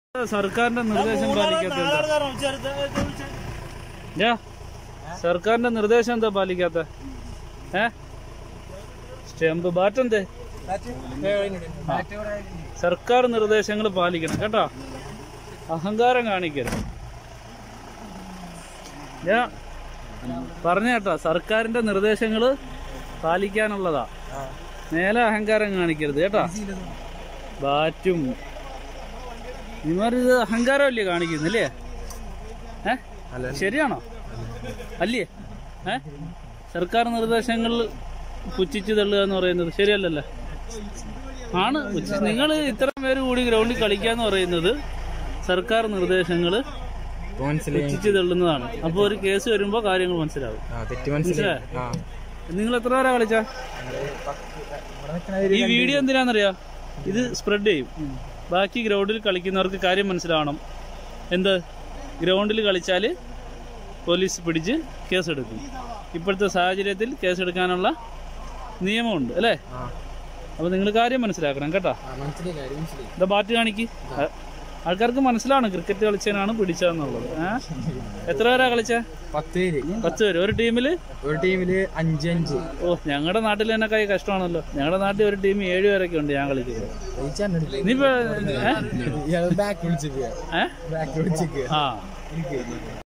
സർക്കാരിന്റെ നിർദ്ദേശം പാലിക്കാത്ത എന്താ? ഞാ സർക്കാരിന്റെ നിർദ്ദേശം എന്താ പാലിക്കാത്ത ഏ സ്റ്റെമ്പ് ബാറ്റ് എന്തേ സർക്കാർ നിർദ്ദേശങ്ങൾ പാലിക്കണം കേട്ടോ അഹങ്കാരം കാണിക്കരുത് ഞാൻ പറഞ്ഞ കേട്ടോ സർക്കാരിന്റെ നിർദ്ദേശങ്ങൾ പാലിക്കാനുള്ളതാ നേരെ അഹങ്കാരം കാണിക്കരുത് കേട്ടോ ബാറ്റും ഇവരിത് അഹങ്കാരമല്ലേ കാണിക്കുന്നില്ലേ ഏ ശരിയാണോ അല്ലേ ഏ സർക്കാർ നിർദ്ദേശങ്ങൾ പുച്ഛിച്ച് തള്ളുക എന്ന് പറയുന്നത് ശരിയല്ലല്ലോ ആണ് നിങ്ങൾ ഇത്ര പേര് കൂടി ഗ്രൗണ്ടിൽ കളിക്കാന്ന് പറയുന്നത് സർക്കാർ നിർദ്ദേശങ്ങൾ മനസ്സിലായി പുച്ഛിച്ച് തള്ളുന്നതാണ് അപ്പോൾ ഒരു കേസ് വരുമ്പോൾ കാര്യങ്ങൾ മനസ്സിലാവും ആ തെറ്റ് മനസ്സിലായി ആ നിങ്ങൾ എത്ര പേരാ കളിച്ച ഈ വീഡിയോ എന്തിനാന്നറിയാ ഇത് സ്പ്രെഡ് ചെയ്യും ബാക്കി ഗ്രൗണ്ടിൽ കളിക്കുന്നവർക്ക് കാര്യം മനസ്സിലാവണം എന്ത് ഗ്രൗണ്ടിൽ കളിച്ചാൽ പോലീസ് പിടിച്ച് കേസെടുക്കും ഇപ്പോഴത്തെ സാഹചര്യത്തിൽ കേസെടുക്കാനുള്ള നിയമമുണ്ട് അല്ലേ ആ അപ്പോൾ നിങ്ങൾ കാര്യം മനസ്സിലാക്കണം കേട്ടോ ആ, മനസ്സിലായി കാര്യം മനസ്സിലായി എന്താ ബാറ്റ് കാണിക്ക് ആ- ആൾക്കാർക്ക് മനസ്സിലാണ് ക്രിക്കറ്റ് കളിച്ചതിനാണ് പിടിച്ചതെന്നുള്ളത് ഏ എത്ര പേരാ കളിച്ച പത്ത് പേര് പത്ത് പേര് ഒരു ടീമില് ഒരു ടീമില് അഞ്ച് അഞ്ച് ഓ ഞങ്ങളുടെ നാട്ടിൽ തന്നെ കൈ കഷ്ടമാണല്ലോ ഞങ്ങളുടെ നാട്ടിൽ ഒരു ടീം ഏഴ് പേരൊക്കെ ഉണ്ട് ഞാൻ കളിക്കുന്നത് നീ ഇപ്പൊ ഏ? ബാക്ക് വിളിച്ചിട്ട് ഏ? ബാക്ക് വിളിച്ചിട്ട് ആ എനിക്ക്